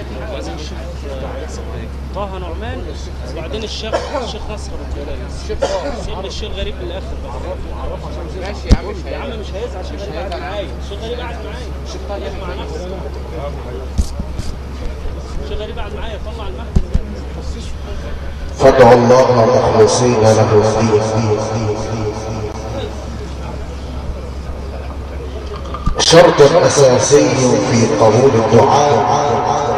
وبعدين الشيخ طه نعمان وبعدين الشيخ الشيخ نصر ابو كويس سيبنا الشيخ غريب من الاخر بقى ماشي يا عم مش يا عم مش هيزعل الشيخ غريب قاعد معايا الشيخ غريب قاعد معايا الشيخ طه مع نفسه الشيخ غريب قاعد معايا طلع المهد فادعوا الله مخلصين له الدين شرط أساسي في قبول الدعاء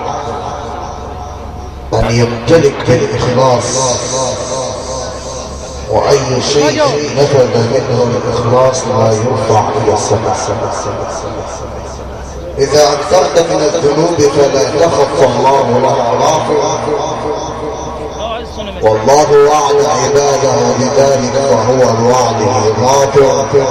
أن يمتلك الإخلاص وأي شيء نفذ منه الإخلاص لا يرفع إلى السماء إذا أكثرت من الذنوب فلا تخف الله لها غافرا اه عايز سنة مثلا والله وعد عباده بذلك فهو الوعد غافر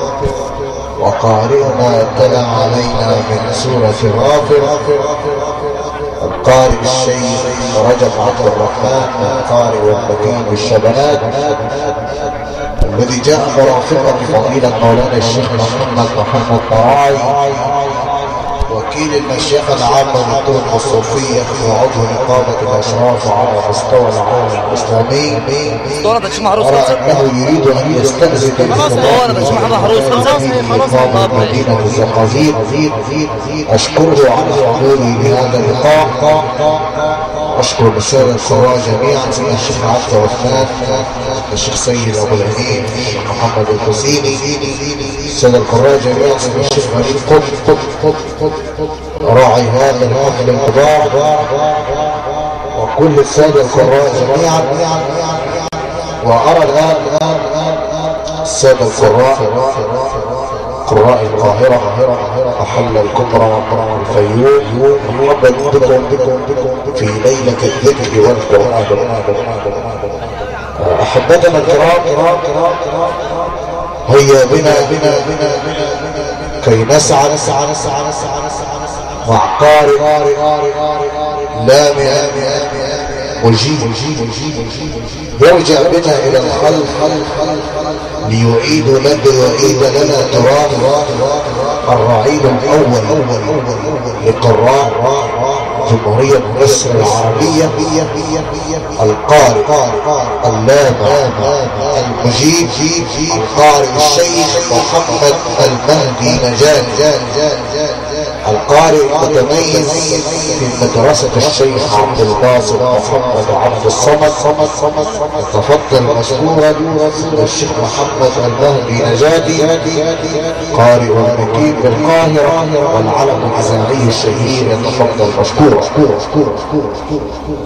وقارئنا تلا علينا من سورة غافر القارئ الشيخ رجب عبد الرحمن القارئ والمكين بالشبنات الذي جاء مرافقا فضيلة مولانا الشيخ محمد محمد طراعي وكيل المشيخة العامة للطرق الصوفية وعضو نقابة الأشراف على مستوى العالم الإسلامي دورة ده شيخ محروس أرى خلصت أنه يريد أن يستأذن خلاص هو أنا بشوف محمد حروس خلصت إقامة مدينة الزقازيق أشكره على حضوري لهذا اللقاء أشكر السادة القراء جميعا سيدنا الشيخ عبد الرحمن الشيخ سيد أبو العين محمد الحسيني السادة القراء جميعا سيدنا الشيخ غريب قط قط قط قط قط راعي هذا الحفل الكبار وكل السادة القراء جميعا وأرى الآن السادة القراء قراء القاهرة أحل الكبرى الفيوم مرحبا بكم بكم في ليلة الذكر والقرآن أحبتنا الكرام هيا بنا بنا بنا بنا كي نسعى نسعى نسعى نسعى نسعى مع قارئ لامع مجيب يرجع بنا إلى الخلف ليعيد لنا يعيد لنا تراث الرعيل الأول لقراء جمهورية مصر العربية القارئ اللامع المجيب القارئ الشيخ محمد المهدي نجاد القارئ المتميز في مدرسة الشيخ عبد الباسط محمد عبد الصمد تفضل مشكورا الشيخ محمد المهدي نجادي قارئ المقيم بالقاهرة والعلم الإذاعي الشهير يتفضل مشكورا مشكورا مشكورا مشكورا مشكورا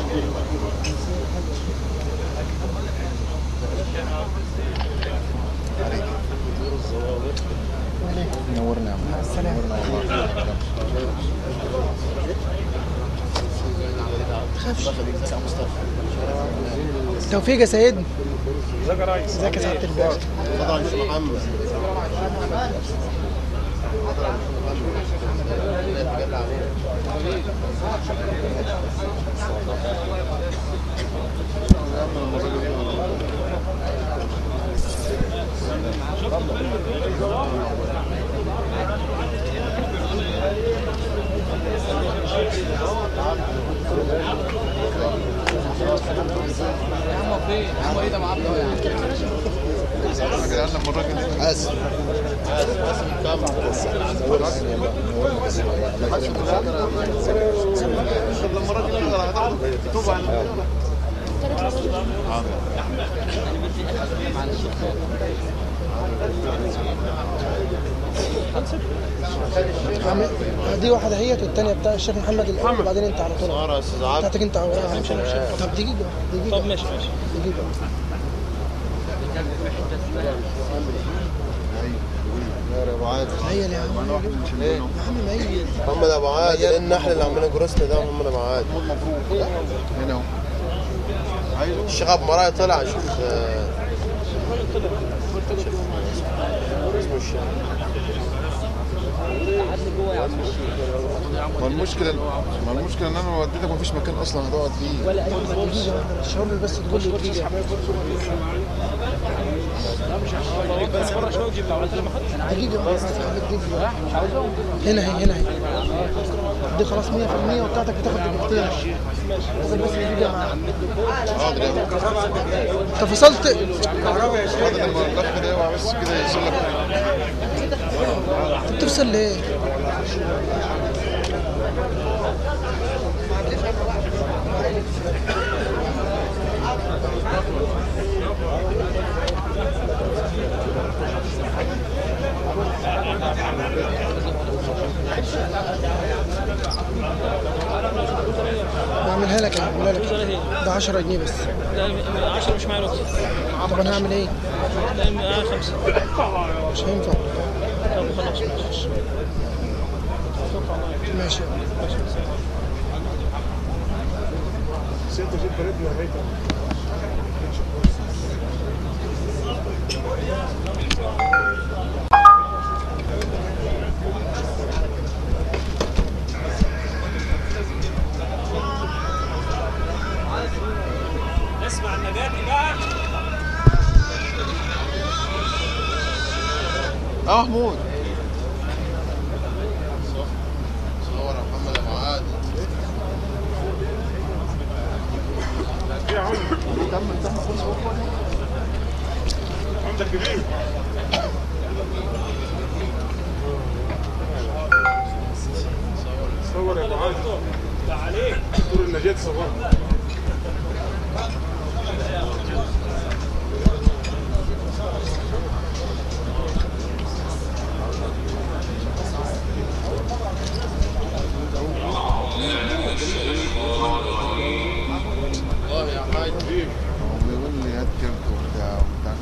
توفيق يا سيدنا ازيك يا سعاده الباشا عم- دي واحده هي والثانيه بتاع الشيخ محمد الاول وبعدين انت على طول يا استاذ عبد بتاعتك انت اوراها همشي انا مش- طب دقيقه دقيقه طب ماشي ماشي دقيقه ابو عادل هي يا عم ليه؟ يا عم ما هي محمد ابو عادل لان احنا اللي عملنا جروسنا ده محمد ابو عادل هنا اهو الشيخ ابو مراي طلع شوف آه، اسمه الشيخ ما المشكلة ما المشكلة ان انا وديتك ما فيش مكان اصلا هتقعد فيه ولا اي دقيقه واحده بس شاور لي بس تقول لي دقيقه دقيقه واحده بس دقيقه هنا هي هنا هي دي خلاص 100% وبتاعتك بتاخد دقيقتين خد بس دقيقه مع حاضر يا ابني انت فصلت حاضر لما الاخ ده يقع بس كده يوصل لك انت بتفصل ليه؟ بعملها لك اهي بعملها لك ده 10 جنيه بس لا 10 مش معايا الوقت طب انا هعمل ايه؟ لا معايا خمسة مش هينفع طب خلاص ماشي ماشي اسمع النباتي بقى اه محمود صور يا محمد ابو عادل صور يا ابو عادل دكتور النجاة صور والله يا حاج هو بيقول لي هات كارت وبتاع وبتاع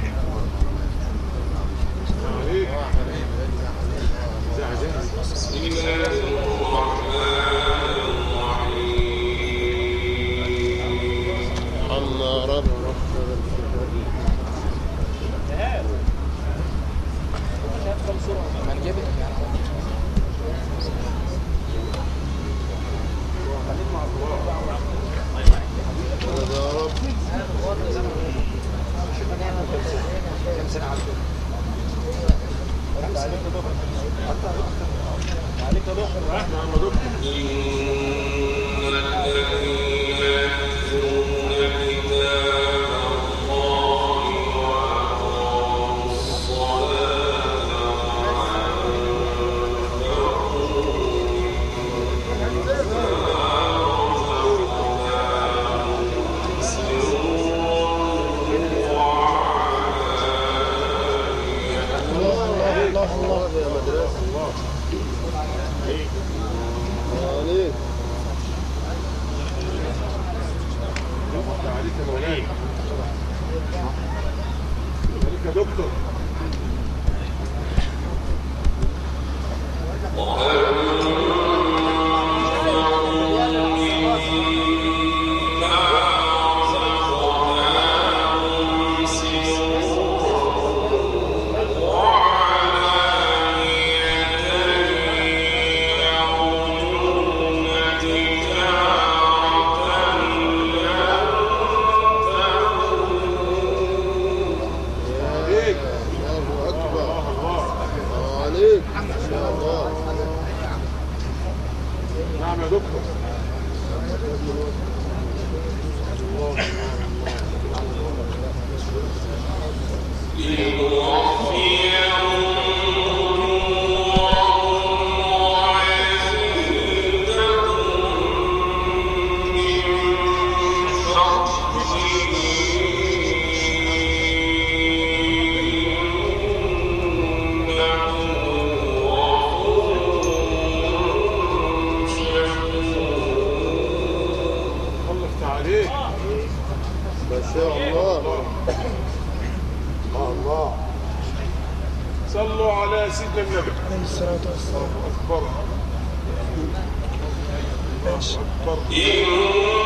عنا رب يا رب الله الله الله يا مدرسة الله عليك عليك يا مولانا عليك يا دكتور عليك الله اكبر الله عليك ما شاء الله نعم يا دكتور خلصت عليك ما شاء الله الله صلوا على سيدنا النبي عليه الصلاه والسلام اكبر ماشي اكبر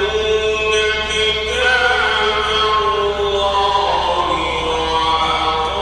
يتلون كتاب الله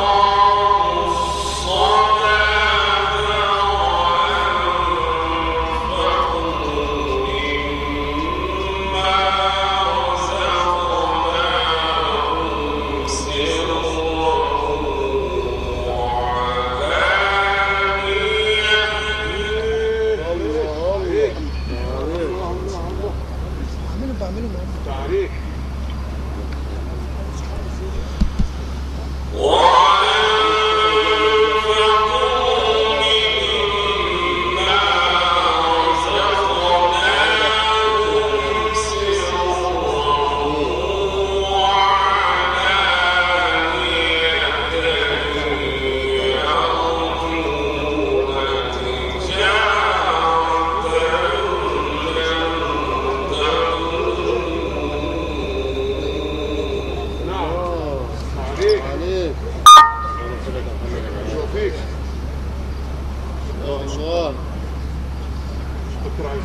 الله دكتور عايز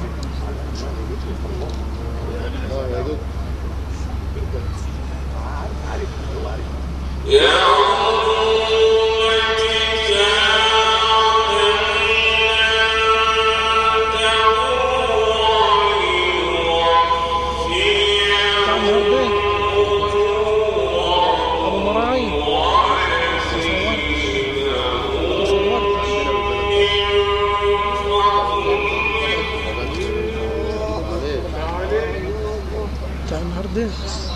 ايه؟ اه يا دكتور بتاع النهارده ابو مراعي تصورت تصورت بتاع النهارده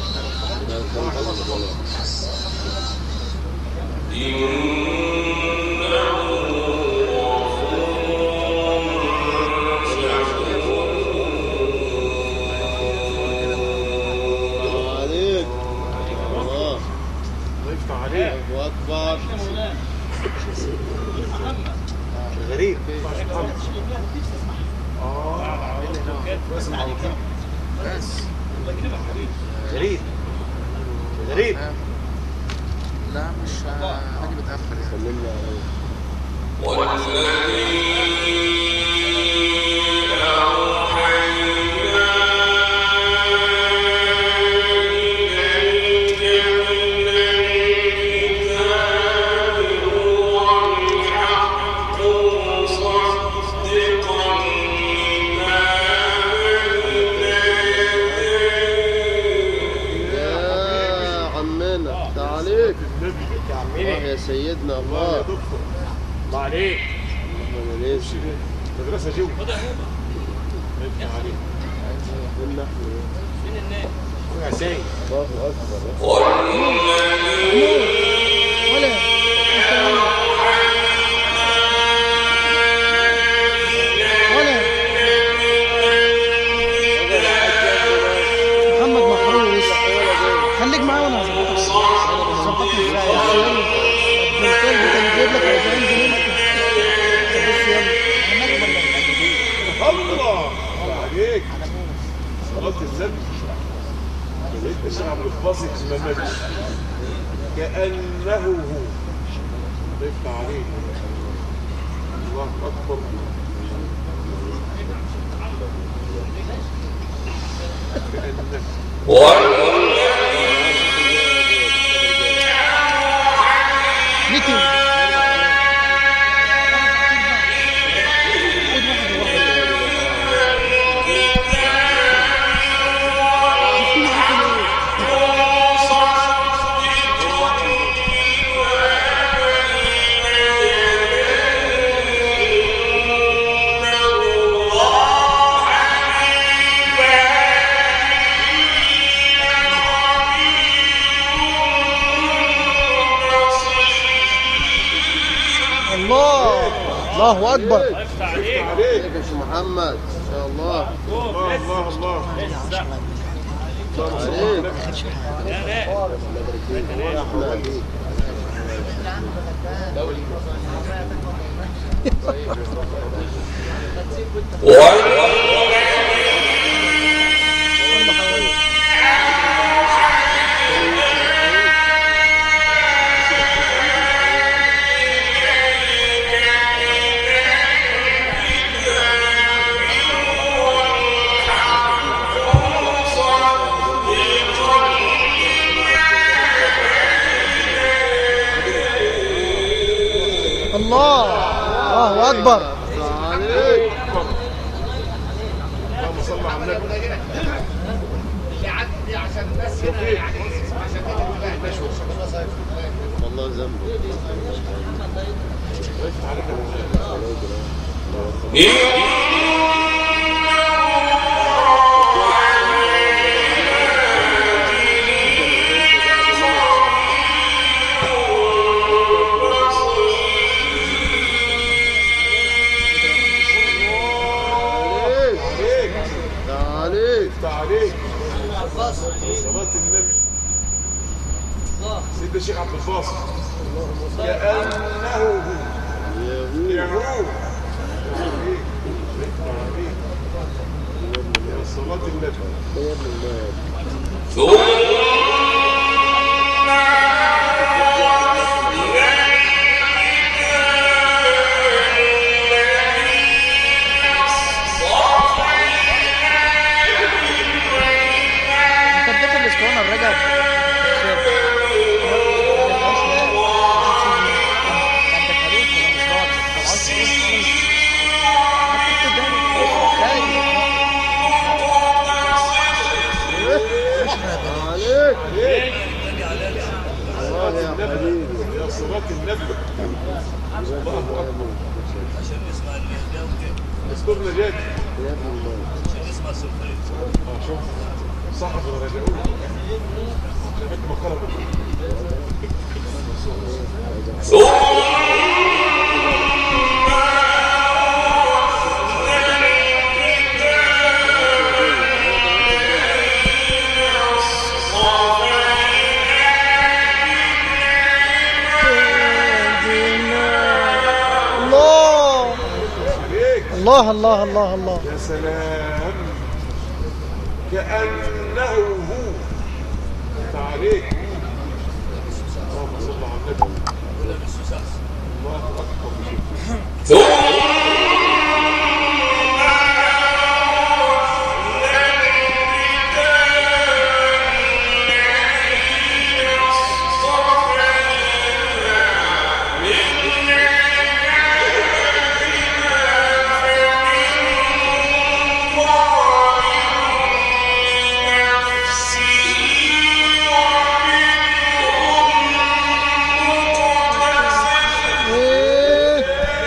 عليك الله الله يفتح عليك الله اكبر غريب غريب غريب لا مش هاجي متاخر يعني سلمنا عليك يا عمنا تعاليك الله يا سيدنا الله يا الله دكتور الله عليك الله ينسي مدرسة جوه الله يفتح عليك قلنا احنا يا سيد الله اكبر ولا ولا محمد محروس خليك معايا وانا هظبطك هظبطك ازاي بس يلا الكلب كان جايب لك 40 جنيه بس يلا الله عليك صلاة النبي لقيت الشيخ عبد الباسط ما ماتش كأنه هو الله يفتح عليك الله أكبر كأنه نتن الله الله اكبر عليك عليك يا شيخ محمد ان شاء الله الله الله الله عليك الله الله اكبر عليك اللهم صل على النبي توفيق. والله ذنبه الله يفتح عليك يا مولانا. عليك عليك عليك يفتح عليك صلاة النبي سيدنا الشيخ عبد الباسط كأنه هو يهود يهود عليك يفتح عليك يا صلاة النبي خير الله الله النبي يا صلاة النبي الله أكبر دستور نجاتي آه، شوف صحف رجعوا شفت مقالة الله عليك الله الله الله الله يا سلام كأنه هو انت عليك اللهم صل على النبي الله اكبر إيه.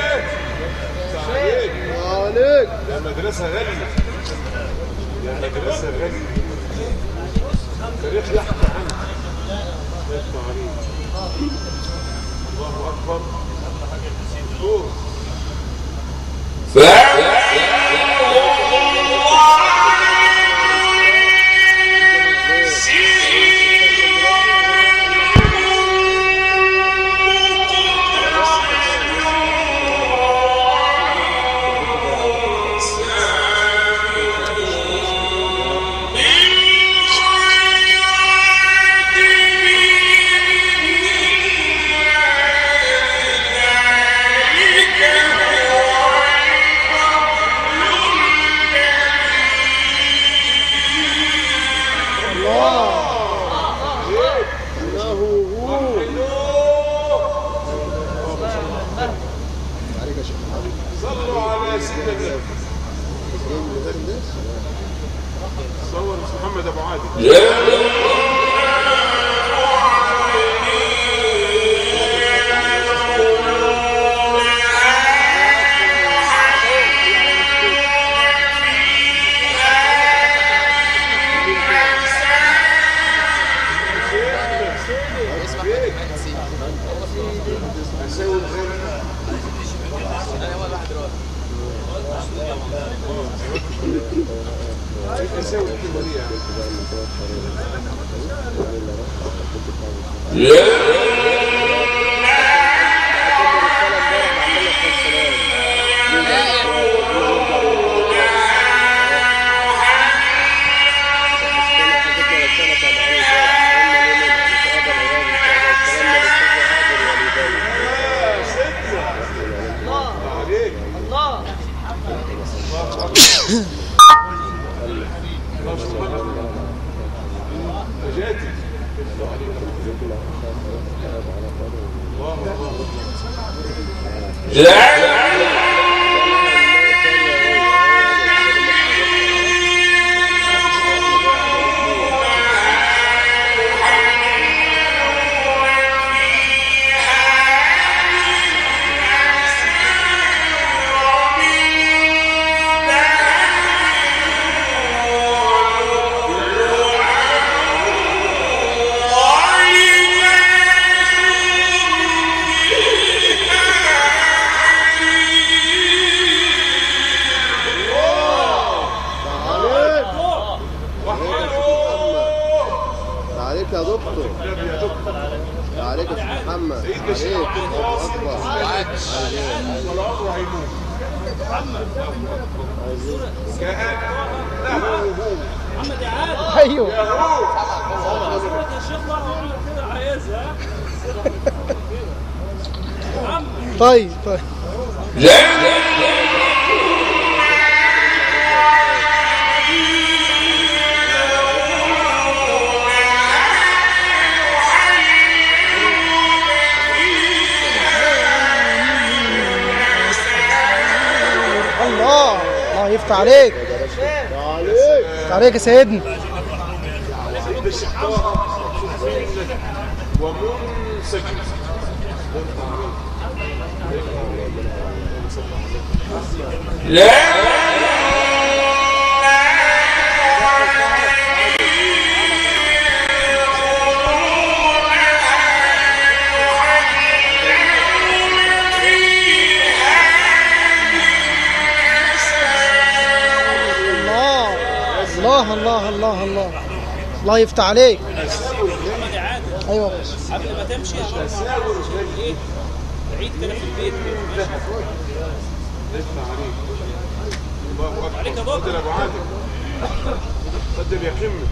عليك عليك يا مدرسة غالية يا مدرسة غالية تاريخ يحكي عنك يسمع عليك الله أكبر دكتور صلوا على سيدنا النبي صور محمد ابو عادل اسوي الغير اسوي الكلمه دي يعني يا سيدنا الله عليك الله نجاتي الله الله عليك وحده عليك يا دكتور النبي يا دكتور عليك يا سيد محمد سيدنا الشيخ عليك عبد الله الناصر اكبر ولا عمره هيموت كأنه هو ايوه يا هو صورة يا شيخ مرة عمر كده عايزها طيب طيب الله الله يفتح عليك عليك يفتح عليك يا سيدنا سيد الشيخ طه ومنصف سجل الله الله الله الله الله الله يفتح عليك محمد عادل ايوه يا باشا قبل ما تمشي هقول ايه عيد كده في البيت كده. الله اكبر عليك يا دكتور. فضل ابو عادل فضل يا قمه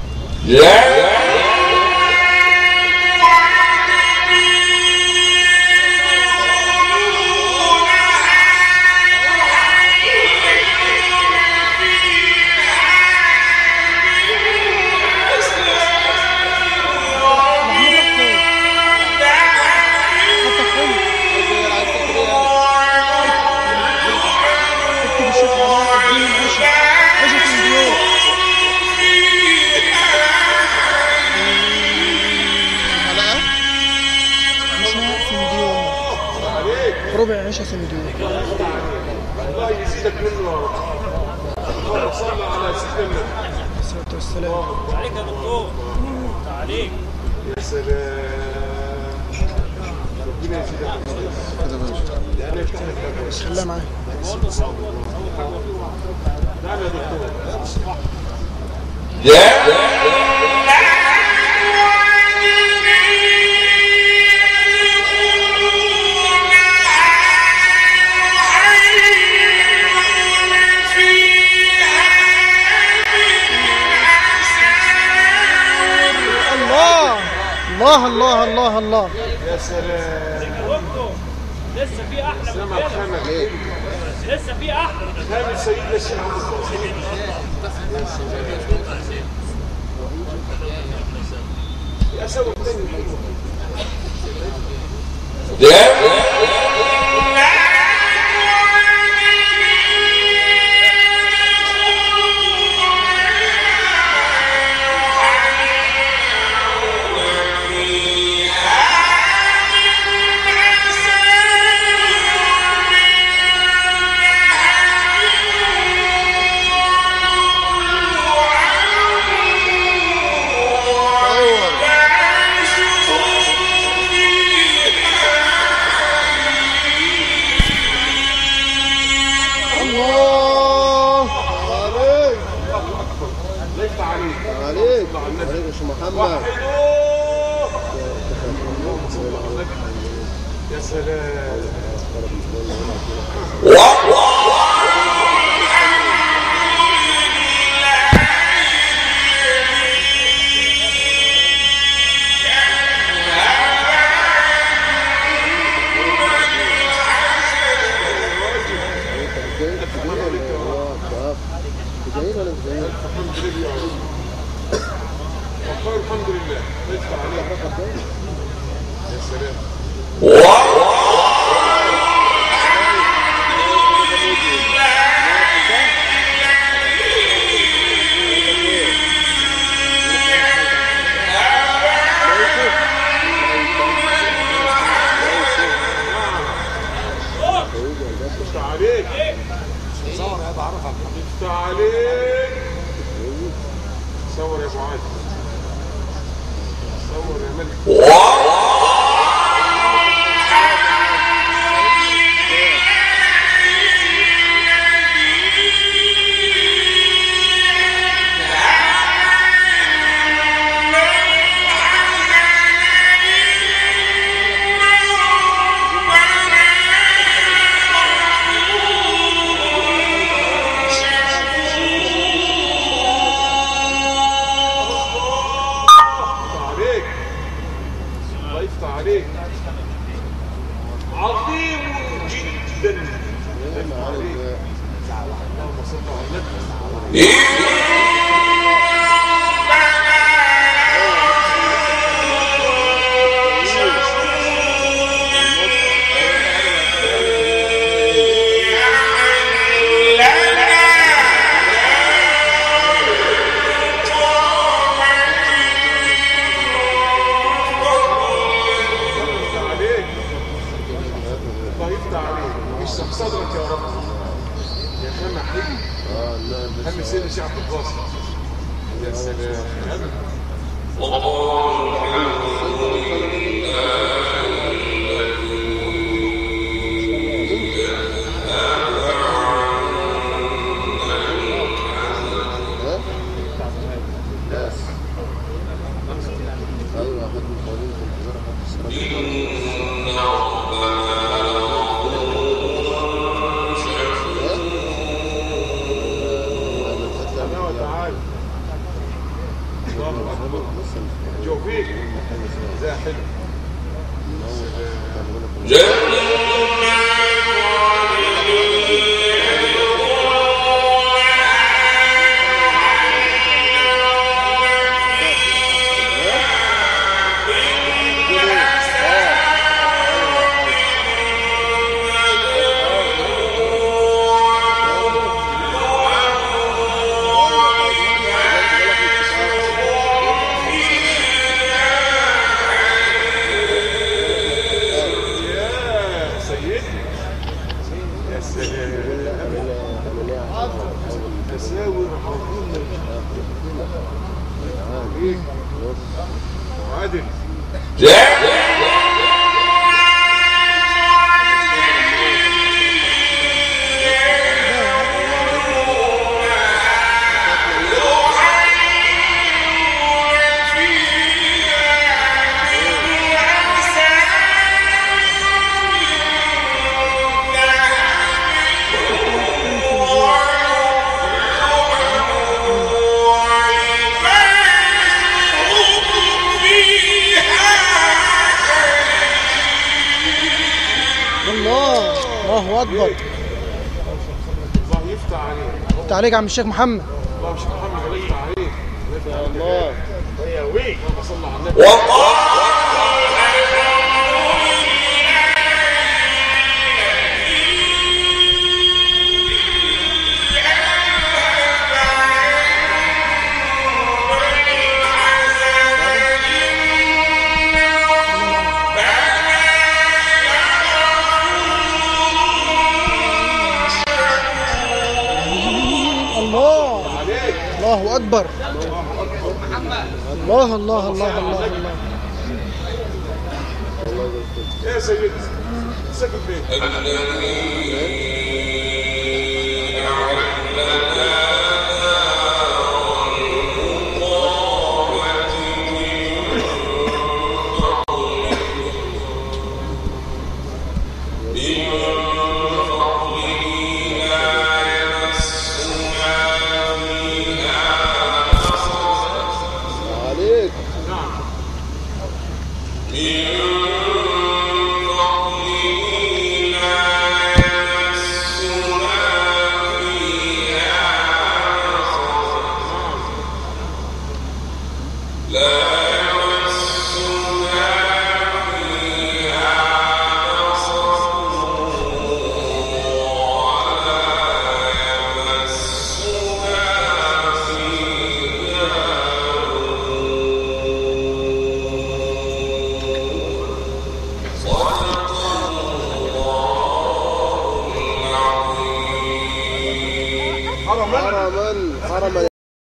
اكتب الشيخ علاء الدين عشا عشا سنديون عشا سنديون ربع عشا سنديون الله يزيدك منه يا رب اللهم صل على سيدنا النبي الصلاة والسلام عليك يا دكتور عليك يا سلام ربنا يزيدك يعني يفتح لك باب. خليها معايا نعم يا دكتور الله الله الله الله الله يا سلام دكتور لسه في احلى من سمع كده خمك لسه في احلى كامل سيدنا الشيخ عبد القاسم يا سوى الدنيا الله عليك ليس عليك عليك عليك يا شيخ محمد يا سلام جايين ولا مش جايين؟ الحمد لله والله الحمد لله ليس عليك يا سلام ليس عليك صور يا بعرف ليس عليك صور يا ابو عادل صور يا ملك يفتح عليك الله يفتح عليك عظيم جدا يفتح عليك اللهم صل على النبي يا خامة حلو اه لا خامة سيدنا شيخ عبد الباسط يا سلام ايوه احد من قوانين الانتظار حق الصلاه سلام وتعالى الله اكبر جوفيك زي حلو يا سيدي يا سلام تساوي حاضرين عادل الله الله اكبر الله يفتح عليك انت عليك يا عم الشيخ محمد الله مش محمد الله يفتح عليك الله يا وي اللهم صل على النبي الله عليك الله اكبر الله الله الله الله الله يا سيدي ساكن فين عليك حرما حرما